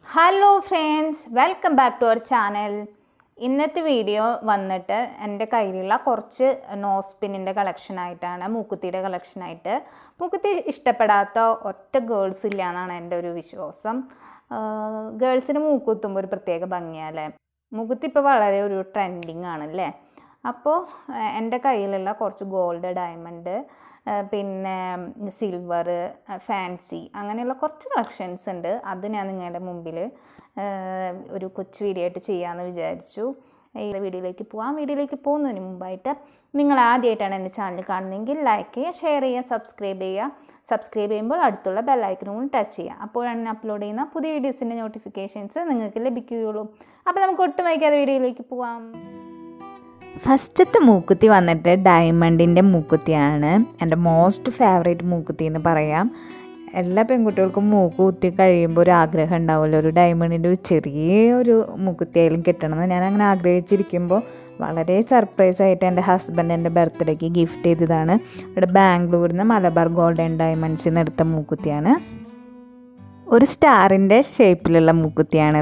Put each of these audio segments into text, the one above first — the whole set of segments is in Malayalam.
hello friends welcome back to our channel ഇന്നത്തെ വീഡിയോ വന്നിട്ട് എൻ്റെ കയ്യിലുള്ള കുറച്ച് നോസ്പിന്നിൻ്റെ കളക്ഷനായിട്ടാണ് മൂക്കുത്തിയുടെ കളക്ഷനായിട്ട് മൂക്കുത്തി ഇഷ്ടപ്പെടാത്ത ഒറ്റ ഗേൾസ് ഇല്ല എന്നാണ് എൻ്റെ ഒരു വിശ്വാസം ഗേൾസിന് മൂക്കുത്തുമ്പോൾ ഒരു പ്രത്യേക ഭംഗിയല്ലേ മൂക്കുത്തി ഇപ്പോൾ വളരെ ഒരു ട്രെൻഡിങ് ആണല്ലേ അപ്പോൾ എൻ്റെ കയ്യിലുള്ള കുറച്ച് ഗോൾഡ് ഡയമണ്ട് പിന്നെ സിൽവർ ഫാൻസി അങ്ങനെയുള്ള കുറച്ച് കളക്ഷൻസ് ഉണ്ട് അത് ഞാൻ നിങ്ങളുടെ മുമ്പിൽ ഒരു കൊച്ചു വീഡിയോ ആയിട്ട് ചെയ്യാമെന്ന് വിചാരിച്ചു ഈ വീഡിയോയിലേക്ക് പോകാം വീഡിയോയിലേക്ക് പോകുന്നതിന് മുമ്പായിട്ട് നിങ്ങൾ ആദ്യമായിട്ടാണ് എൻ്റെ ചാനൽ കാണുന്നതെങ്കിൽ ലൈക്ക് ചെയ്യുക ഷെയർ ചെയ്യുക സബ്സ്ക്രൈബ് ചെയ്യുക സബ്സ്ക്രൈബ് ചെയ്യുമ്പോൾ അടുത്തുള്ള ബെല്ലൈക്കനും കൂടി ടച്ച് ചെയ്യുക അപ്പോഴാണ് ഞാൻ അപ്ലോഡ് ചെയ്യുന്ന പുതിയ വീഡിയോസിൻ്റെ നോട്ടിഫിക്കേഷൻസ് നിങ്ങൾക്ക് ലഭിക്കുകയുള്ളൂ അപ്പോൾ നമുക്ക് ഒട്ടും വൈകാതെ വീഡിയോയിലേക്ക് പോകാം ഫസ്റ്റത്തെ മൂക്കുത്തി വന്നിട്ട് ഡയമണ്ടിൻ്റെ മൂക്കുത്തിയാണ് എൻ്റെ മോസ്റ്റ് ഫേവറേറ്റ് മൂക്കുത്തി എന്ന് പറയാം എല്ലാ പെൺകുട്ടികൾക്കും മൂക്ക് കുത്തി കഴിയുമ്പോൾ ഒരു ആഗ്രഹം ഉണ്ടാവുമല്ലോ ഒരു ഡയമണ്ടിൻ്റെ ഒരു ചെറിയ ഒരു മൂക്കുത്തിയായാലും കിട്ടണമെന്ന് ഞാൻ അങ്ങനെ ആഗ്രഹിച്ചിരിക്കുമ്പോൾ വളരെ സർപ്രൈസ് ആയിട്ട് എൻ്റെ ഹസ്ബൻഡ് എൻ്റെ ബർത്ത്ഡേക്ക് ഗിഫ്റ്റ് ചെയ്തതാണ് ഇവിടെ ബാംഗ്ലൂരിൽ നിന്ന് മലബാർ ഗോൾഡൻ ഡയമണ്ട്സിൽ നിന്ന് എടുത്ത മൂക്കുത്തിയാണ് ഒരു സ്റ്റാറിൻ്റെ ഷേപ്പിലുള്ള മൂക്കുത്തിയാണ്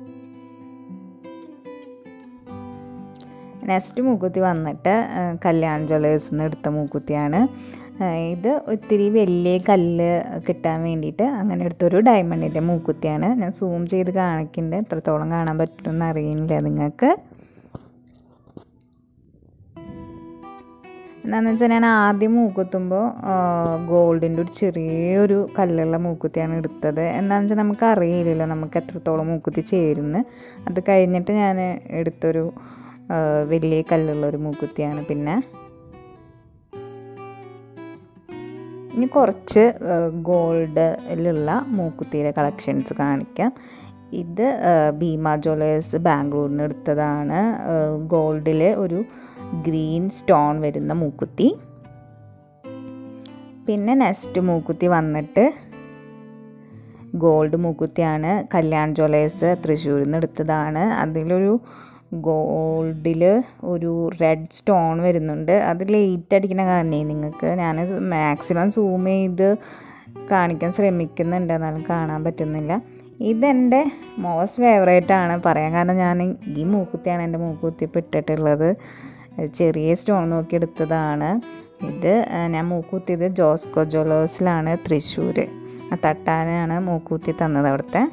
നെക്സ്റ്റ് മൂക്കുത്തി വന്നിട്ട് കല്യാൺ ജ്വല്ലേഴ്സിൽ നിന്ന് എടുത്ത മൂക്കുത്തിയാണ് ഇത് ഒത്തിരി വലിയ കല്ല് കിട്ടാൻ വേണ്ടിയിട്ട് അങ്ങനെ എടുത്തൊരു ഡയമണ്ടിൻ്റെ മൂക്കുത്തിയാണ് ഞാൻ സൂം ചെയ്ത് കാണിക്കുന്നുണ്ട് എത്രത്തോളം കാണാൻ പറ്റുമെന്ന് അറിയില്ല നിങ്ങൾക്ക് എന്താണെന്ന് വെച്ചാൽ ഞാൻ ആദ്യം മൂക്കുത്തുമ്പോൾ ഗോൾഡിൻ്റെ ഒരു ചെറിയൊരു കല്ലുള്ള മൂക്കുത്തിയാണ് എടുത്തത് എന്താണെന്ന് വെച്ചാൽ നമുക്ക് അറിയില്ലല്ലോ നമുക്ക് എത്രത്തോളം മൂക്കുത്തി ചേരുമെന്ന് അത് കഴിഞ്ഞിട്ട് ഞാൻ എടുത്തൊരു വലിയ കല്ലുള്ള ഒരു മൂക്കുത്തിയാണ് പിന്നെ ഇനി കുറച്ച് ഗോൾഡിലുള്ള മൂക്കുത്തിയുടെ കളക്ഷൻസ് കാണിക്കാം ഇത് ഭീമ ജ്വല്ലേഴ്സ് ബാംഗ്ലൂരിൽ നിന്ന് എടുത്തതാണ് ഗോൾഡിൽ ഒരു ഗ്രീൻ സ്റ്റോൺ വരുന്ന മൂക്കുത്തി പിന്നെ നെക്സ്റ്റ് മൂക്കുത്തി വന്നിട്ട് ഗോൾഡ് മൂക്കുത്തിയാണ് കല്യാൺ ജ്വല്ലേഴ്സ് തൃശ്ശൂരിൽ നിന്ന് എടുത്തതാണ് അതിലൊരു ഗോൾഡിൽ ഒരു റെഡ് സ്റ്റോൺ വരുന്നുണ്ട് അത് ലേറ്റ് അടിക്കുന്ന കാരണേ നിങ്ങൾക്ക് ഞാൻ മാക്സിമം സൂം ചെയ്ത് കാണിക്കാൻ ശ്രമിക്കുന്നുണ്ട് എന്നാലും കാണാൻ പറ്റുന്നില്ല ഇതെൻ്റെ മോസ്റ്റ് ഫേവറേറ്റ് ആണ് പറയാൻ കാരണം ഞാൻ ഈ മൂക്കുത്തിയാണ് എൻ്റെ മൂക്കുത്തി ഇപ്പോൾ ഇട്ടിട്ടുള്ളത് ചെറിയ സ്റ്റോൺ നോക്കി എടുത്തതാണ് ഇത് ഞാൻ മൂക്കുത്തിയത് ജോസ്കോ ജ്വല്ലേഴ്സിലാണ് തൃശ്ശൂർ തട്ടാനാണ് മൂക്കുത്തി തന്നത് അവിടുത്തെ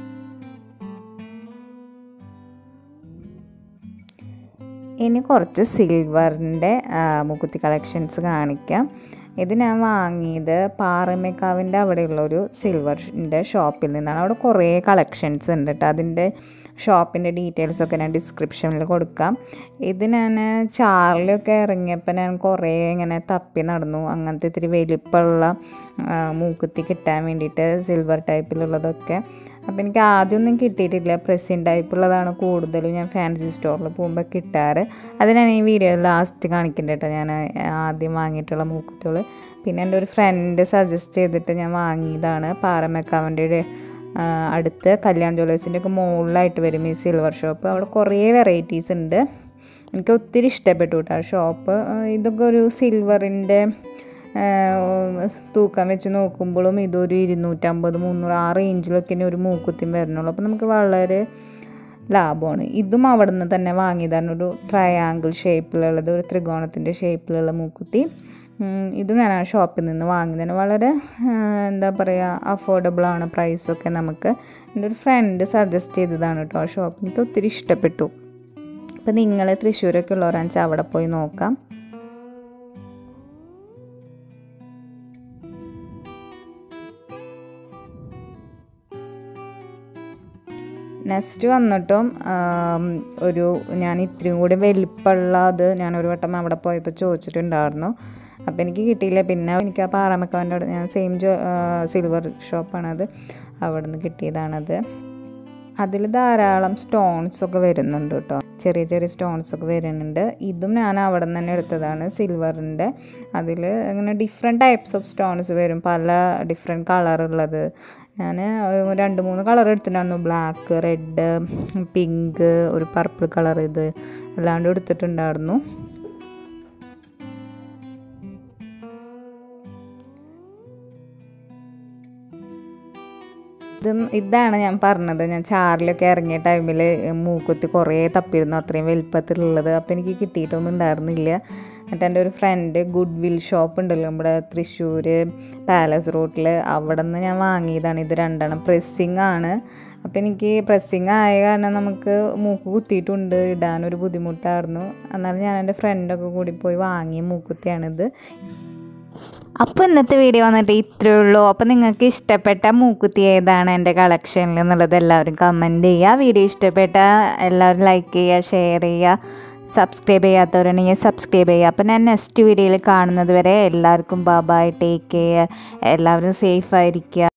ഇനി കുറച്ച് സിൽവറിൻ്റെ മുക്കുത്തി കളക്ഷൻസ് കാണിക്കാം ഇത് ഞാൻ വാങ്ങിയത് പാറമേക്കാവിൻ്റെ അവിടെയുള്ളൊരു സിൽവറിൻ്റെ ഷോപ്പിൽ നിന്നാണ് അവിടെ കുറേ കളക്ഷൻസ് ഉണ്ട് കേട്ടോ അതിൻ്റെ ഷോപ്പിൻ്റെ ഡീറ്റെയിൽസൊക്കെ ഞാൻ ഡിസ്ക്രിപ്ഷനിൽ കൊടുക്കാം ഇത് ഞാൻ ചാർലിയൊക്കെ ഇറങ്ങിയപ്പോൾ ഞാൻ കുറേ ഇങ്ങനെ തപ്പി നടന്നു അങ്ങനത്തെ ഇത്തിരി വലിപ്പമുള്ള മൂക്കുത്തി കിട്ടാൻ വേണ്ടിയിട്ട് സിൽവർ ടൈപ്പിലുള്ളതൊക്കെ അപ്പോൾ എനിക്ക് ആദ്യമൊന്നും കിട്ടിയിട്ടില്ല പ്രസിൻ ടൈപ്പുള്ളതാണ് കൂടുതലും ഞാൻ ഫാൻസി സ്റ്റോറിൽ പോകുമ്പോൾ കിട്ടാറ് അത് ഞാൻ ഈ വീഡിയോ ലാസ്റ്റ് കാണിക്കേണ്ട കേട്ടോ ഞാൻ ആദ്യം വാങ്ങിയിട്ടുള്ള മൂക്കുത്തുകൾ പിന്നെ എൻ്റെ ഒരു ഫ്രണ്ട് സജസ്റ്റ് ചെയ്തിട്ട് ഞാൻ വാങ്ങിയതാണ് പാറമേക്കാവിൻ്റെ അടുത്ത് കല്യാൺ ജ്വല്ലേഴ്സിൻ്റെ ഒക്കെ മുകളിലായിട്ട് വരും ഈ സിൽവർ ഷോപ്പ് അവിടെ കുറേ വെറൈറ്റീസ് ഉണ്ട് എനിക്ക് ഒത്തിരി ഇഷ്ടപ്പെട്ടു കേട്ടോ ആ ഷോപ്പ് ഇതൊക്കെ ഒരു സിൽവറിൻ്റെ തൂക്കം വെച്ച് നോക്കുമ്പോഴും ഇതൊരു ഇരുന്നൂറ്റമ്പത് മുന്നൂറ് ആ റേഞ്ചിലൊക്കെ ഒരു മൂക്കുത്തിയും വരണുള്ളൂ അപ്പോൾ നമുക്ക് വളരെ ലാഭമാണ് ഇതും അവിടെ നിന്ന് തന്നെ വാങ്ങിയതാണ് ഒരു ട്രയാങ്കിൾ ഷേപ്പിലുള്ളത് ഒരു ത്രികോണത്തിൻ്റെ ഷേപ്പിലുള്ള മൂക്കുത്തി ഇതും ഞാൻ ആ ഷോപ്പിൽ നിന്ന് വാങ്ങിയതാണ് വളരെ എന്താ പറയുക അഫോർഡബിളാണ് പ്രൈസൊക്കെ നമുക്ക് എൻ്റെ ഒരു ഫ്രണ്ട് സജസ്റ്റ് ചെയ്തതാണ് കേട്ടോ ആ ഷോപ്പ് എനിക്ക് ഒത്തിരി ഇഷ്ടപ്പെട്ടു അപ്പോൾ നിങ്ങൾ തൃശ്ശൂരൊക്കെ ഉള്ളവരാണെന്ന് വെച്ചാൽ അവിടെ പോയി നോക്കാം നെക്സ്റ്റ് വന്നിട്ടും ഒരു ഞാൻ ഇത്രയും കൂടി വലിപ്പമുള്ള അത് ഞാൻ ഒരു വട്ടം അവിടെ പോയപ്പോൾ ചോദിച്ചിട്ടുണ്ടായിരുന്നു അപ്പോൾ എനിക്ക് കിട്ടിയില്ല പിന്നെ എനിക്ക് ആ പാറമക്കാവിൻ്റെ അവിടെ ഞാൻ സെയിം ജോ സിൽവർ ഷോപ്പാണത് അവിടെ നിന്ന് കിട്ടിയതാണത് അതിൽ ധാരാളം സ്റ്റോൺസ് ഒക്കെ വരുന്നുണ്ട് കേട്ടോ ചെറിയ ചെറിയ സ്റ്റോൺസ് ഒക്കെ വരുന്നുണ്ട് ഇതും ഞാൻ അവിടെ നിന്ന് തന്നെ എടുത്തതാണ് സിൽവറിൻ്റെ അതിൽ അങ്ങനെ ഡിഫറെൻറ്റ് ടൈപ്സ് ഓഫ് സ്റ്റോൺസ് വരും പല ഡിഫറെൻറ്റ് കളറുള്ളത് ഞാൻ രണ്ട് മൂന്ന് കളർ എടുത്തിട്ടുണ്ടായിരുന്നു ബ്ലാക്ക് റെഡ് പിങ്ക് ഒരു പർപ്പിൾ കളർ ഇത് അല്ലാണ്ട് എടുത്തിട്ടുണ്ടായിരുന്നു ഇത് ഇതാണ് ഞാൻ പറഞ്ഞത് ഞാൻ ചാറിലൊക്കെ ഇറങ്ങിയ ടൈമിൽ മൂക്കുത്തി കുറേ തപ്പിയിരുന്നു അത്രയും വലിപ്പത്തിലുള്ളത് അപ്പോൾ എനിക്ക് കിട്ടിയിട്ടൊന്നും ഉണ്ടായിരുന്നില്ല എന്നിട്ട് എൻ്റെ ഒരു ഫ്രണ്ട് ഗുഡ് വിൽ ഷോപ്പ് ഉണ്ടല്ലോ നമ്മുടെ തൃശ്ശൂർ പാലസ് റോട്ടിൽ അവിടെ നിന്ന് ഞാൻ വാങ്ങിയതാണ് ഇത് രണ്ടെണ്ണം പ്രസ്സിങ് ആണ് അപ്പോൾ എനിക്ക് പ്രസ്സിങ് ആയ കാരണം നമുക്ക് മൂക്ക് കുത്തിയിട്ടുണ്ട് ഇടാനൊരു ബുദ്ധിമുട്ടായിരുന്നു എന്നാലും ഞാൻ എൻ്റെ ഫ്രണ്ടൊക്കെ കൂടി പോയി വാങ്ങിയ മൂക്കുത്തിയാണിത് അപ്പോൾ ഇന്നത്തെ വീഡിയോ വന്നിട്ട് ഇത്രയേ ഉള്ളൂ അപ്പോൾ നിങ്ങൾക്ക് ഇഷ്ടപ്പെട്ട മൂക്കുത്തി ഏതാണ് എൻ്റെ കളക്ഷനിൽ എന്നുള്ളത് എല്ലാവരും കമൻറ്റ് ചെയ്യുക വീഡിയോ ഇഷ്ടപ്പെട്ട എല്ലാവരും ലൈക്ക് ചെയ്യുക ഷെയർ ചെയ്യുക സബ്സ്ക്രൈബ് ചെയ്യാത്തവരുണ്ടെങ്കിൽ സബ്സ്ക്രൈബ് ചെയ്യുക അപ്പോൾ ഞാൻ നെക്സ്റ്റ് വീഡിയോയിൽ കാണുന്നത് വരെ എല്ലാവർക്കും ബാബായ് ടേക്ക് കെയർ എല്ലാവരും സേഫ് ആയിരിക്കുക